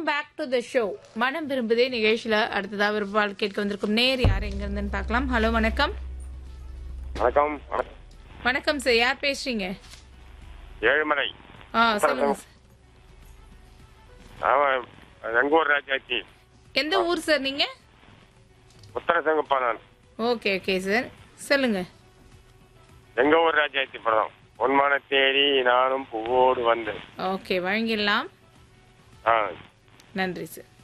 Back to the show மனம் விரும்புதே நிகழ்ச்சியில அடுத்ததா விருப்பால் கேட்க வந்திருக்கும் நேர் யார் எங்க இருந்துன்னு பார்க்கலாம் ஹலோ வணக்கம் வணக்கம் வணக்கம். வணக்கம் சார் யார் பேசுறீங்க ஏழுமலை ஆ சொல்லுங்க சார் அவன் வெங்கூர் ராஜாச்சி எந்த ஊர் சார் நீங்க உத்தரசங்கப்பா நான் ஓகே ஓகே சார் சொல்லுங்க எங்க ஊர் ராஜாச்சி படம் உன்மான தேடி நானும் பூவோடு வந்தேன் ஓகே வழங்கிடலாம் ஆ நன்றி சார்